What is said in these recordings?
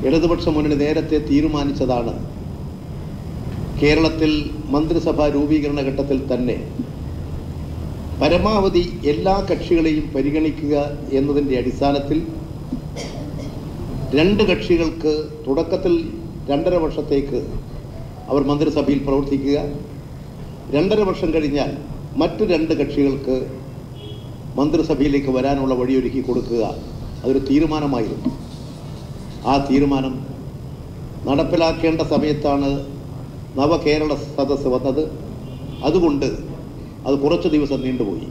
ഇടതുപക്ഷ മുന്നണി നേരത്തെ തീരുമാനിച്ചതാണ് കേരളത്തിൽ മന്ത്രിസഭാ രൂപീകരണ ഘട്ടത്തിൽ തന്നെ പരമാവധി എല്ലാ കക്ഷികളെയും പരിഗണിക്കുക എന്നതിൻ്റെ അടിസ്ഥാനത്തിൽ രണ്ട് കക്ഷികൾക്ക് തുടക്കത്തിൽ രണ്ടര വർഷത്തേക്ക് അവർ മന്ത്രിസഭയിൽ പ്രവർത്തിക്കുക രണ്ടര വർഷം കഴിഞ്ഞാൽ മറ്റു രണ്ട് കക്ഷികൾക്ക് മന്ത്രിസഭയിലേക്ക് വരാനുള്ള വഴിയൊരുക്കി കൊടുക്കുക അതൊരു തീരുമാനമായിരുന്നു ആ തീരുമാനം നടപ്പിലാക്കേണ്ട സമയത്താണ് നവകേരള സദസ്സ് വന്നത് അതുകൊണ്ട് അത് കുറച്ച് ദിവസം നീണ്ടുപോയി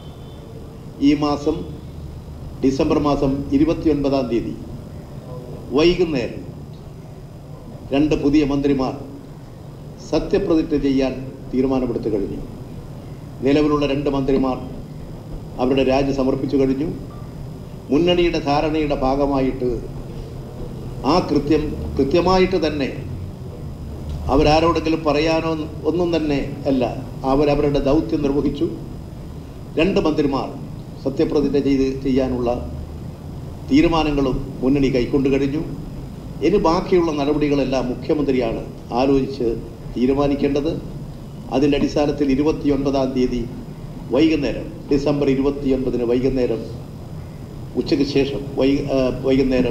ഈ മാസം ഡിസംബർ മാസം ഇരുപത്തിയൊൻപതാം തീയതി വൈകുന്നേരം രണ്ട് പുതിയ മന്ത്രിമാർ സത്യപ്രതിജ്ഞ ചെയ്യാൻ തീരുമാനമെടുത്തു കഴിഞ്ഞു നിലവിലുള്ള രണ്ട് മന്ത്രിമാർ അവരുടെ രാജി സമർപ്പിച്ചു കഴിഞ്ഞു മുന്നണിയുടെ ധാരണയുടെ ഭാഗമായിട്ട് ആ കൃത്യം കൃത്യമായിട്ട് തന്നെ അവരാരോടെങ്കിലും പറയാനോ ഒന്നും തന്നെ അല്ല അവരവരുടെ ദൗത്യം നിർവഹിച്ചു രണ്ട് മന്ത്രിമാർ സത്യപ്രതിജ്ഞ ചെയ്ത് ചെയ്യാനുള്ള തീരുമാനങ്ങളും മുന്നണി കൈക്കൊണ്ടു കഴിഞ്ഞു ഇനി ബാക്കിയുള്ള നടപടികളെല്ലാം മുഖ്യമന്ത്രിയാണ് ആലോചിച്ച് തീരുമാനിക്കേണ്ടത് അതിൻ്റെ അടിസ്ഥാനത്തിൽ ഇരുപത്തിയൊൻപതാം തീയതി വൈകുന്നേരം ഡിസംബർ ഇരുപത്തിയൊൻപതിന് വൈകുന്നേരം ഉച്ചയ്ക്ക് ശേഷം വൈ ആ, വൈകുന്നേരം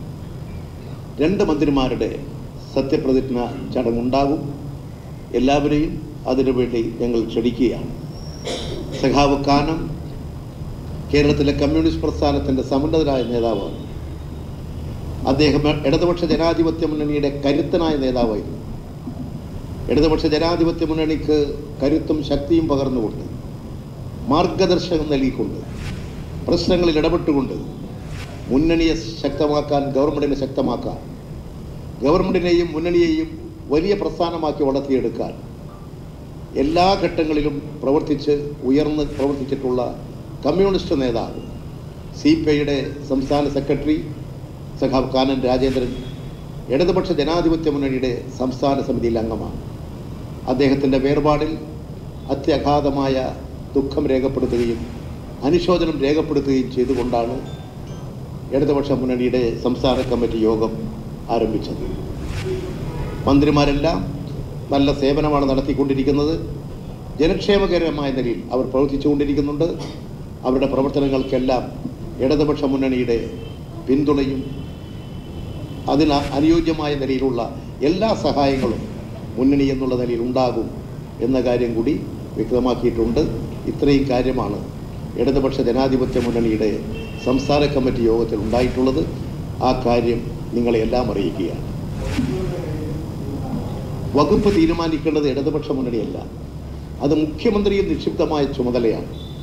രണ്ട് മന്ത്രിമാരുടെ സത്യപ്രതിജ്ഞ ചടങ്ങുണ്ടാകും എല്ലാവരെയും അതിനുവേണ്ടി ഞങ്ങൾ ക്ഷണിക്കുകയാണ് സഖാവ് കാനം കേരളത്തിലെ കമ്മ്യൂണിസ്റ്റ് പ്രസ്ഥാനത്തിൻ്റെ സമുന്നതരായ നേതാവാണ് അദ്ദേഹം ഇടതുപക്ഷ ജനാധിപത്യ മുന്നണിയുടെ കരുത്തനായ നേതാവായിരുന്നു ഇടതുപക്ഷ ജനാധിപത്യ മുന്നണിക്ക് കരുത്തും ശക്തിയും പകർന്നുകൊണ്ട് മാർഗദർശകം നൽകിക്കൊണ്ട് പ്രശ്നങ്ങളിൽ ഇടപെട്ടുകൊണ്ട് മുന്നണിയെ ശക്തമാക്കാൻ ഗവൺമെൻറ്റിനെ ശക്തമാക്കാൻ ഗവൺമെൻറ്റിനെയും മുന്നണിയെയും വലിയ പ്രസ്ഥാനമാക്കി വളർത്തിയെടുക്കാൻ എല്ലാ ഘട്ടങ്ങളിലും പ്രവർത്തിച്ച് ഉയർന്ന് പ്രവർത്തിച്ചിട്ടുള്ള കമ്മ്യൂണിസ്റ്റ് നേതാവ് സി പി ഐയുടെ സംസ്ഥാന സെക്രട്ടറി സഖാവ് കാനൻ രാജേന്ദ്രൻ ഇടതുപക്ഷ ജനാധിപത്യ മുന്നണിയുടെ സംസ്ഥാന സമിതിയിൽ അംഗമാണ് അദ്ദേഹത്തിൻ്റെ വേർപാടിൽ അത്യഗാധമായ ദുഃഖം രേഖപ്പെടുത്തുകയും അനുശോചനം രേഖപ്പെടുത്തുകയും ചെയ്തുകൊണ്ടാണ് ഇടതുപക്ഷ മുന്നണിയുടെ സംസ്ഥാന കമ്മിറ്റി യോഗം ആരംഭിച്ചത് മന്ത്രിമാരെല്ലാം നല്ല സേവനമാണ് നടത്തിക്കൊണ്ടിരിക്കുന്നത് ജനക്ഷേമകരമായ നിലയിൽ അവർ പ്രവർത്തിച്ചുകൊണ്ടിരിക്കുന്നുണ്ട് അവരുടെ പ്രവർത്തനങ്ങൾക്കെല്ലാം ഇടതുപക്ഷ മുന്നണിയുടെ പിന്തുണയും അതിന് അനുയോജ്യമായ നിലയിലുള്ള എല്ലാ സഹായങ്ങളും മുന്നണി എന്നുള്ള നിലയിൽ ഉണ്ടാകും എന്ന കാര്യം കൂടി വ്യക്തമാക്കിയിട്ടുണ്ട് ഇത്രയും കാര്യമാണ് ഇടതുപക്ഷ ജനാധിപത്യ മുന്നണിയുടെ സംസ്ഥാന കമ്മിറ്റി യോഗത്തിൽ ഉണ്ടായിട്ടുള്ളത് ആ കാര്യം നിങ്ങളെ എല്ലാം അറിയിക്കുകയാണ് വകുപ്പ് തീരുമാനിക്കേണ്ടത് ഇടതുപക്ഷ മുന്നണിയല്ല അത് മുഖ്യമന്ത്രിയിൽ നിക്ഷിപ്തമായ ചുമതലയാണ്